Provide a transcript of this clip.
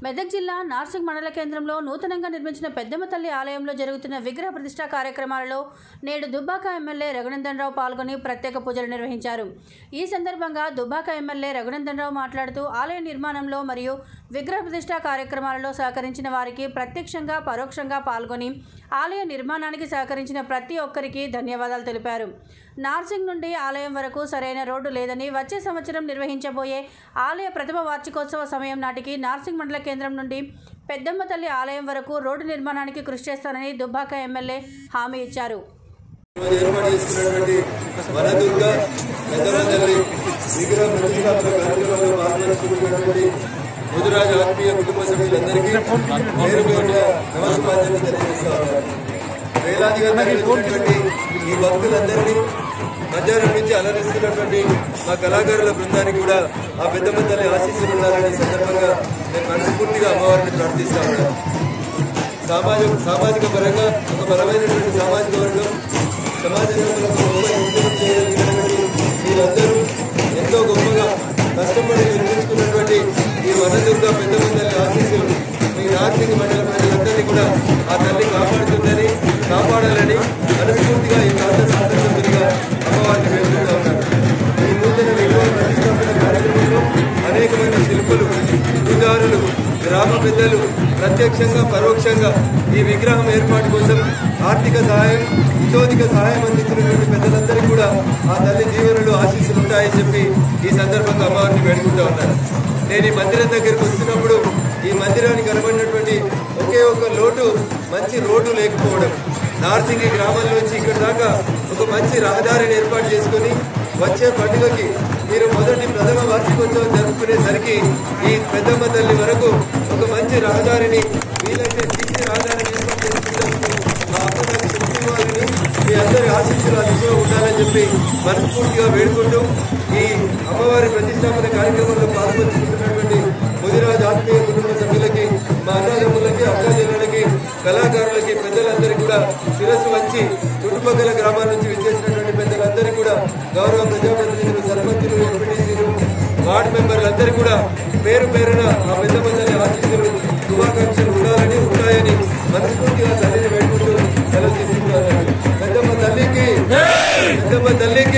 మెదక్ జిల్లా నార్సింగ్ మండల కేంద్రంలో నూతనంగా నిర్మించిన పెద్దమ్మ తల్లి ఆలయంలో జరుగుతున్న విగ్రహ ప్రతిష్ఠా కార్యక్రమాలలో నేడు దుబ్బాక ఎమ్మెల్యే రఘునందన్ రావు పాల్గొని ప్రత్యేక పూజలు నిర్వహించారు ఈ సందర్భంగా దుబ్బాక ఎమ్మెల్యే రఘునందన్ రావు మాట్లాడుతూ ఆలయ నిర్మాణంలో మరియు విగ్రహ ప్రతిష్ఠా కార్యక్రమాలలో సహకరించిన వారికి ప్రత్యక్షంగా పరోక్షంగా పాల్గొని ఆలయ నిర్మాణానికి సహకరించిన ప్రతి ఒక్కరికి ధన్యవాదాలు తెలిపారు నార్సింగ్ నుండి ఆలయం వరకు సరైన రోడ్డు లేదని వచ్చే సంవత్సరం నిర్వహించబోయే ఆలయ ప్రథమ వార్షికోత్సవ సమయం నాటికి నార్సింగ్ మండల కేంద్రం నుండి పెద్దమ్మ తల్లి ఆలయం వరకు రోడ్డు నిర్మాణానికి కృషి చేస్తానని దుబ్బాక ఎమ్మెల్యే హామీ ఇచ్చారు ఈరోజు ఏర్పాటు చేసుకున్నటువంటి వనదుర్గ పెద్దమ్మ తల్లి విగ్రహ ప్రతిష్టాపన కార్యక్రమంలో పాల్గొనుకున్నటువంటి ముదురాజు ఆత్మీయ కుటుంబ సభ్యులందరికీ పేరు పేరున నమస్కారాన్ని తెలియజేస్తా ఉన్నాను వేలాదిగా తరలివచ్చినటువంటి ఈ భక్తులందరినీ మధ్యాహ్నం నుంచి అలరిస్తున్నటువంటి మా కళాకారుల బృందానికి కూడా ఆ పెద్దమ్మ తల్లి ఆశీస్సులు ఉండాలనే సందర్భంగా నేను మనస్ఫూర్తిగా అమ్మవారిని ప్రార్థిస్తా ఉన్నాను సామాజిక సామాజిక పరంగా ఒక బలమైనటువంటి సామాజిక వర్గం సమాజంలో ఒక గొప్ప ఉద్యోగం చేయగలిగినటువంటి మీరందరూ ఎంతో గొప్పగా కష్టపడి నిర్మించుకున్నటువంటి ఈ వనదుర్గ పెద్ద తల్లి ఆశీస్సులు మీ నార్సింగ్ మండల ప్రజలందరినీ కూడా ఆ తల్లి కాపాడుతుందని కాపాడాలని మనస్ఫూర్తిగా ఈ ప్రాంత సందర్భంగా అమ్మవారిని వేడుకుంటా ఉన్నాను ఈ నూతన విగ్రహ ప్రతిష్టాపన కార్యక్రమంలో అనేకమైన శిల్పులు పూజారులు గ్రామ పెద్దలు ప్రత్యక్షంగా పరోక్షంగా ఈ విగ్రహం ఏర్పాటు కోసం ఆర్థిక సహాయం ఇతోధిక సహాయం అందించినటువంటి పెద్దలందరికీ కూడా ఆ తల్లి దీవెనలు ఆశీస్సులు ఉంటాయని చెప్పి ఈ సందర్భంగా అమ్మవారిని వేడుకుంటా ఉన్నాను నేను ఈ మందిరం దగ్గరికి వస్తున్నప్పుడు ఈ మందిరానికి కనబడినటువంటి ఒకే ఒక లోటు మంచి రోడ్డు లేకపోవడం నార్సింగి గ్రామం నుంచి ఇక్కడ దాకా ఒక మంచి రహదారిని ఏర్పాటు చేసుకొని వచ్చే పండుగకి మీరు మొదటి ప్రథమ వార్షికోత్సవం జరుపుకునేసరికి ఈ పెద్దమ్మ తల్లి వరకు ఒక మంచి రహదారిని వీలైతే తీసి రహదారిని ఏర్పాటు చేసుకునేందుకు మా అమ్మగారి శక్తి వారిని మీ అందరి ఆశీస్సులు ఆ దిశలో ఉండాలని చెప్పి మనస్ఫూర్తిగా వేడుకుంటూ ఈ అమ్మవారి ప్రతిష్టాపన కార్యక్రమంలో పాల్పంచుకుంటున్నటువంటి ముదిరాజ్ ఆత్మీయ కుటుంబ సభ్యులకి మా అన్నదమ్ములకి అక్కజనులకి కళాకారులకి పెద్దలందరికీ కూడా శిరస్సు వంచి చుట్టుపక్కల గ్రామాల నుంచి విచ్చేసినటువంటి పెద్దలందరికీ కూడా గౌరవ ప్రజాప్రతినిధులు సర్పంచులు ఎంపీటీసీలు వార్డు మెంబర్లందరికీ కూడా పేరు పేరున ఆ పెద్ద మంది ఆశీస్సులు శుభాకాంక్షలు ఉండాలని ఉంటాయని మనస్ఫూర్తిగా తల్లిని వేడుకుంటూ సెలవు తీసుకుంటున్నారు పెద్దమ్మ తల్లికి పెద్దమ్మ తల్లికి